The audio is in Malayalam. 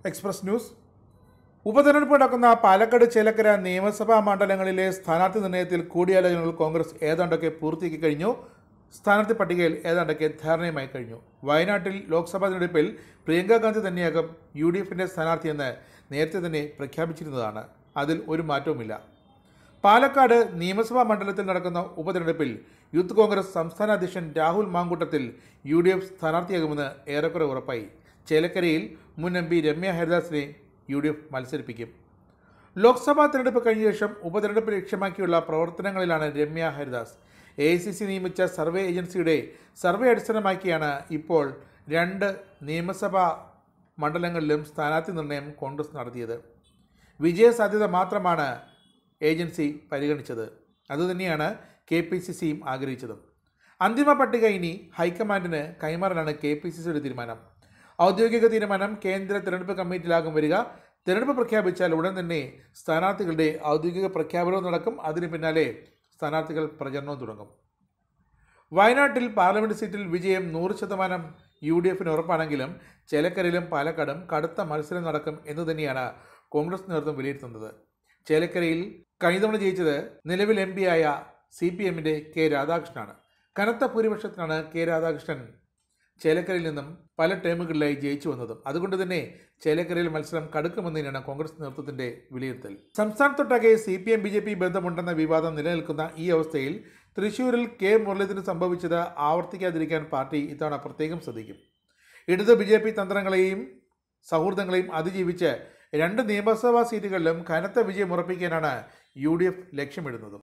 എക്സ്പ്രസ് ന്യൂസ് ഉപതെരഞ്ഞെടുപ്പ് നടക്കുന്ന പാലക്കാട് ചേലക്കര നിയമസഭാ മണ്ഡലങ്ങളിലെ സ്ഥാനാർത്ഥി നിർണയത്തിൽ കൂടിയാലോചനകൾ കോൺഗ്രസ് ഏതാണ്ടൊക്കെ പൂർത്തിയാക്കി കഴിഞ്ഞു സ്ഥാനാർത്ഥി പട്ടികയിൽ ഏതാണ്ടൊക്കെ ധാരണയുമായി കഴിഞ്ഞു വയനാട്ടിൽ ലോക്സഭാ തെരഞ്ഞെടുപ്പിൽ പ്രിയങ്ക ഗാന്ധി തന്നെയാകും യു ഡി എഫിൻ്റെ സ്ഥാനാർത്ഥിയെന്ന് നേരത്തെ തന്നെ പ്രഖ്യാപിച്ചിരുന്നതാണ് അതിൽ ഒരു മാറ്റവുമില്ല പാലക്കാട് നിയമസഭാ മണ്ഡലത്തിൽ നടക്കുന്ന ഉപതെരഞ്ഞെടുപ്പിൽ യൂത്ത് കോൺഗ്രസ് സംസ്ഥാന അധ്യക്ഷൻ Rahul Mankoottathil U D F സ്ഥാനാർത്ഥിയാകുമെന്ന് ഏറെക്കുറെ ഉറപ്പായി ചേലക്കരയിൽ മുൻ എം പി രമ്യ ഹരിദാസിനെ യു ഡി എഫ് മത്സരിപ്പിക്കും ലോക്സഭാ തെരഞ്ഞെടുപ്പ് കഴിഞ്ഞ ശേഷം ഉപതെരഞ്ഞെടുപ്പ് ലക്ഷ്യമാക്കിയുള്ള പ്രവർത്തനങ്ങളിലാണ് Ramya Haridas A I C C നിയമിച്ച സർവേ ഏജൻസിയുടെ സർവേ അടിസ്ഥാനമാക്കിയാണ് ഇപ്പോൾ രണ്ട് നിയമസഭാ മണ്ഡലങ്ങളിലും സ്ഥാനാർത്ഥി നിർണയം കോൺഗ്രസ് നടത്തിയത് വിജയസാധ്യത മാത്രമാണ് ഏജൻസി പരിഗണിച്ചത് അതുതന്നെയാണ് കെ പി സി സിയും ആഗ്രഹിച്ചതും അന്തിമ പട്ടിക ഇനി ഹൈക്കമാൻഡിന് കൈമാറാനാണ് കെ പി സി സിയുടെ തീരുമാനം ഔദ്യോഗിക തീരുമാനം കേന്ദ്ര തിരഞ്ഞെടുപ്പ് കമ്മിറ്റിയിലാകും വരിക തിരഞ്ഞെടുപ്പ് പ്രഖ്യാപിച്ചാൽ ഉടൻ തന്നെ സ്ഥാനാർത്ഥികളുടെ ഔദ്യോഗിക പ്രഖ്യാപനവും നടക്കും അതിന് പിന്നാലെ സ്ഥാനാർത്ഥികൾ പ്രചരണവും തുടങ്ങും വയനാട്ടിൽ പാർലമെന്റ് സീറ്റിൽ വിജയം നൂറ് ശതമാനം യു ഡി എഫിന് ഉറപ്പാണെങ്കിലും ചേലക്കരയിലും പാലക്കാടും കടുത്ത മത്സരം നടക്കും എന്ന് തന്നെയാണ് കോൺഗ്രസ് നേതൃത്വം വിലയിരുത്തുന്നത് ചേലക്കരയിൽ കഴിഞ്ഞ തവണ ജയിച്ചത് നിലവിൽ എം പിയായ സി പി എമ്മിൻ്റെ കെ രാധാകൃഷ്ണനാണ് കനത്ത ഭൂരിപക്ഷത്തിനാണ് കെ രാധാകൃഷ്ണൻ ചേലക്കരയിൽ നിന്നും പല ടേമുകളിലായി ജയിച്ചു വന്നതും അതുകൊണ്ട് തന്നെ ചേലക്കരയിൽ മത്സരം കടുക്കുമെന്നതിനാണ് കോൺഗ്രസ് നേതൃത്വത്തിന്റെ വിലയിരുത്തൽ സംസ്ഥാനത്തൊട്ടാകെ C P M B J P ബന്ധമുണ്ടെന്ന വിവാദം നിലനിൽക്കുന്ന ഈ അവസ്ഥയിൽ തൃശൂരിൽ കെ മുരളീധരൻ സംഭവിച്ചത് ആവർത്തിക്കാതിരിക്കാൻ പാർട്ടി ഇത്തവണ പ്രത്യേകം ശ്രദ്ധിക്കും ഇടത് ബി ജെ പി തന്ത്രങ്ങളെയും സൗഹൃദങ്ങളെയും അതിജീവിച്ച് രണ്ട് നിയമസഭാ സീറ്റുകളിലും കനത്ത വിജയം ഉറപ്പിക്കാനാണ് യു ഡി എഫ് ലക്ഷ്യമിടുന്നത്